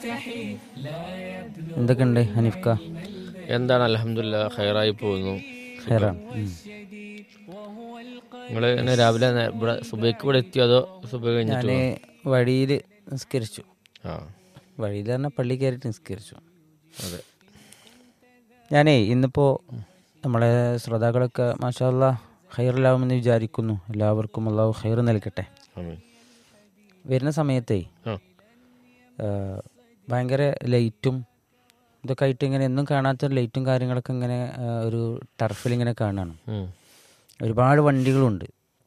എന്തൊക്കെയുണ്ട് ഹനീഫ്ക എന്താണ് അലഹമില്ല ഹൈറായി പോകുന്നു ഹെറാം നിങ്ങൾ ഇങ്ങനെ രാവിലെ നേ- ഇവിടെ സുബൈക്ക് ഇവിടെ എത്തിയോ അതോ സുബൈ കഴിഞ്ഞിട്ട് ഞാൻ വഴിയിൽ നിസ്കരിച്ചു ആ വഴിയിൽ പറഞ്ഞാൽ പള്ളി കയറിയിട്ട് നിസ്കരിച്ചു അതെ ഞാനേ ഇന്നിപ്പോൾ നമ്മളെ ശ്രോതാക്കളൊക്കെ മാഷാല്ല ഹൈറിലാവുമെന്ന് വിചാരിക്കുന്നു എല്ലാവർക്കും അള്ളാഹു ഹൈർ നൽകട്ടെ ആമീൻ. വരുന്ന സമയത്തേ ആ ആ, ഭയങ്കര ലൈറ്റും ഇതൊക്കെ ആയിട്ട് ഇങ്ങനെ എന്നും കാണാത്ത ലൈറ്റും കാര്യങ്ങളൊക്കെ ഇങ്ങനെ ആ, ഒരു ടർഫിൽ ഇങ്ങനെ കാണുകയാണ് ഉം. ഒരുപാട് വണ്ടികളുണ്ട്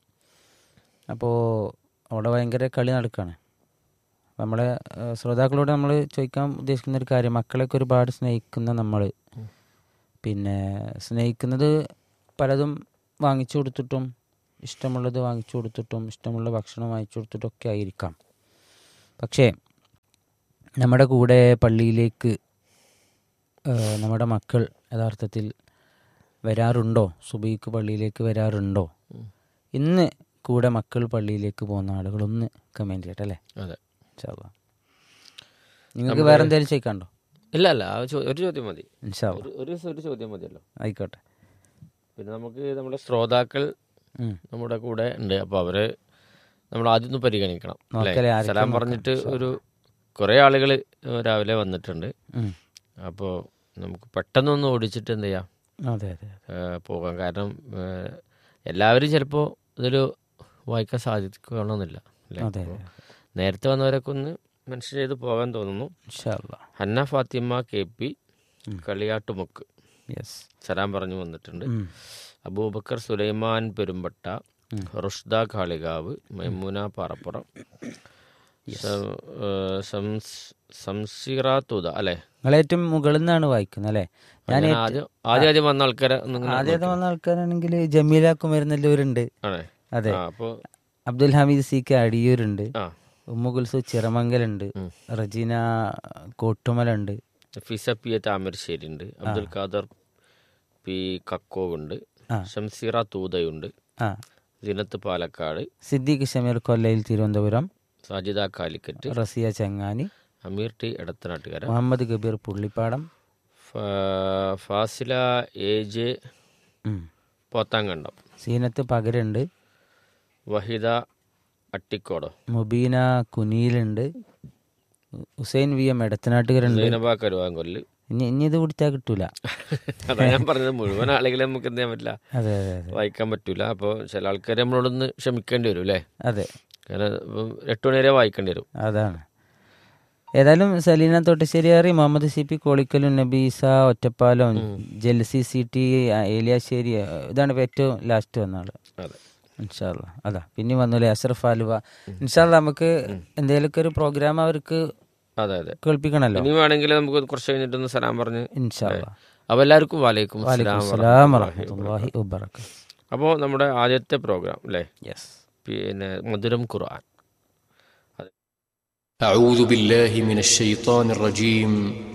അപ്പോൾ അവിടെ ഭയങ്കര കളി നടക്കുകയാണ് നമ്മളെ ആ, ശ്രോതാക്കളോട് നമ്മൾ ചോദിക്കാൻ ഉദ്ദേശിക്കുന്ന ഒരു കാര്യം മക്കളെയൊക്കെ ഒരുപാട് സ്നേഹിക്കുന്ന നമ്മൾ പിന്നെ സ്നേഹിക്കുന്നത് പലതും വാങ്ങിച്ചു കൊടുത്തിട്ടും ഇഷ്ടമുള്ളത് വാങ്ങിച്ചു കൊടുത്തിട്ടും ഇഷ്ടമുള്ള ഭക്ഷണം വാങ്ങിച്ചു കൊടുത്തിട്ടും ഒക്കെ ആയിരിക്കാം പക്ഷേ നമ്മുടെ കൂടെ പള്ളിയിലേക്ക് ആ, നമ്മുടെ മക്കൾ യഥാർത്ഥത്തിൽ വരാറുണ്ടോ സുബൈക്ക് പള്ളിയിലേക്ക് വരാറുണ്ടോ ഇന്ന് കൂടെ മക്കൾ പള്ളിയിലേക്ക് പോകുന്ന ആളുകളൊന്ന് കമൻറ്റ് ചെയ്യട്ടെ അല്ലേ അതെ ഇൻഷാല്ലാ നിങ്ങൾക്ക് വേറെ എന്തെങ്കിലും ചോദിക്കാണ്ടോ ഇല്ല അല്ല ആ ചോ- ഒരു ചോദ്യം മതി ഇൻഷാല്ലാ ഒരു ഒരു ഒരു ചോദ്യം മതിയല്ലോ ആയിക്കോട്ടെ പിന്നെ നമുക്ക് നമ്മുടെ ശ്രോതാക്കൾ ഉം. നമ്മുടെ കൂടെ ഉണ്ട് അപ്പോൾ അവരെ നമ്മൾ ആദ്യം ഒന്ന് പരിഗണിക്കണം അല്ലേ നോക്കലേ, ആരൊക്കെ സലാം നോക്കാം. പറഞ്ഞിട്ട് ഒരു കുറേ ആളുകൾ രാവിലെ വന്നിട്ടുണ്ട് ഉം. അപ്പോൾ നമുക്ക് പെട്ടെന്നൊന്ന് ഓടിച്ചിട്ട് എന്ത് ചെയ്യാം അതെ അതെ ഏഹ് പോകാം കാരണം ഏഹ് എല്ലാവരും ചിലപ്പോൾ ഇതൊരു വായിക്കാൻ സാധിക്കണമെന്നില്ല അല്ലേ അതെ അപ്പോൾ നേരത്തെ വന്നവരൊക്കെ ഒന്ന് മെൻഷൻ ചെയ്ത് പോകാൻ തോന്നുന്നു ഇൻഷാല്ലാ Hanna Fathima K P Kaliyattumukku yes സലാം പറഞ്ഞു വന്നിട്ടുണ്ട് അബൂബക്കർ സുലൈമാൻ പെരുമ്പട്ട റുഷ്ദ കാളികാവ് മൈമൂന പാറപ്പുറം സം- ഏഹ് സംസ്- സംസിറ തുത അല്ലേ നിങ്ങൾ ഏറ്റവും മുകളിൽ നിന്നാണ് വായിക്കുന്നത് അല്ലേ ഞാൻ അങ്ങനെ ആദ്യം ആദ്യം ആദ്യം വന്ന ആൾക്കാരെ ഒന്നിങ്ങനെ ആദ്യത്തെ വന്ന ആൾക്കാരാണെങ്കിൽ ജമീല കുമരനെല്ലൂരുണ്ട് ആണേ അതെ ആ അപ്പോൾ അബ്ദുൽ ഹമീദ് സി കെ അടിയൂരുണ്ട് ആ ഉമ്മു കുൽസു ചിറമംഗലുണ്ട് ഉം. റജീന കോട്ടുമലുണ്ട് ഫിസ പി എ താമരശ്ശേരി ഉണ്ട് അബ്ദുൽ ഖാദർ പി കക്കോവുണ്ട് ആ. ഷംസീറ തൂതയുണ്ട് ആ സിനത്ത് പാലക്കാട് സിദ്ദീഖ് ഷമീർ കൊല്ലയിൽ തിരുവനന്തപുരം സാജിദ കാലിക്കറ്റ് റസിയ ചങ്ങാനി അമീർ ടി എടത്തനാട്ടുകര മുഹമ്മദ് കബീർ പുള്ളിപ്പാടം ഫ- ഫാസില എ ജെ ഉം. പോത്താങ്കണ്ടം സീനത്ത് പകരുണ്ട് വഹിദ അട്ടിക്കോടോ മുബീന കുനിയിലുണ്ട് ഹുസൈൻ വി എം എടത്തനാട്ടുകരുണ്ട് സൈനബ കരുവാങ്കൊല്ല് ഇനി ഇനി ഇത് കുടിച്ചാൽ കിട്ടൂല അതാ ഞാൻ പറഞ്ഞത് മുഴുവൻ ആളുകളെ നമുക്ക് എന്ത് ചെയ്യാൻ പറ്റില്ല അതെ അതെ അതെ വായിക്കാൻ പറ്റൂല അപ്പോൾ ചില ആൾക്കാർ നമ്മളോടൊന്ന് ക്ഷമിക്കേണ്ടി വരും അല്ലേ അതെ കാരണം ഇപ്പം എട്ട് മണി വരെ വായിക്കേണ്ടി വരും അതാണ് ഏതായാലും സലീന തോട്ടശ്ശേരിയാറി മുഹമ്മദ് സി പി കോളിക്കലും നബീസ ഒറ്റപ്പാലം ജെൽസി സി ടി ഏലിയാശ്ശേരി ഇതാണ് ഇപ്പൊ ഏറ്റവും ലാസ്റ്റ് വന്ന ആള് അതെ ഇൻഷാല്ല അതാ പിന്നെ വന്നല്ലേ അഷറഫ് ആലുവ ഇൻഷാല്ല നമുക്ക് എന്തെങ്കിലുമൊക്കെ ഒരു പ്രോഗ്രാം അവർക്ക് അതെ അതെ കേൾപ്പിക്കണല്ലോ ഇനി വേണമെങ്കിൽ നമുക്ക് കുറച്ച് കഴിഞ്ഞിട്ടൊന്ന് സലാം പറഞ്ഞ് ഇൻഷാല്ല അപ്പോൾ എല്ലാവർക്കും വാലേക്കും വാലിക്കും അസ്സലാം അസ്സലാം വറഹമത്തുള്ളാഹി വബറകാതുഹു അപ്പോൾ നമ്മുടെ ആദ്യത്തെ പ്രോഗ്രാം അല്ലേ യെസ് പിന്നെ മധുരം ഖുർആൻ أعوذ بالله من الشيطان الرجيم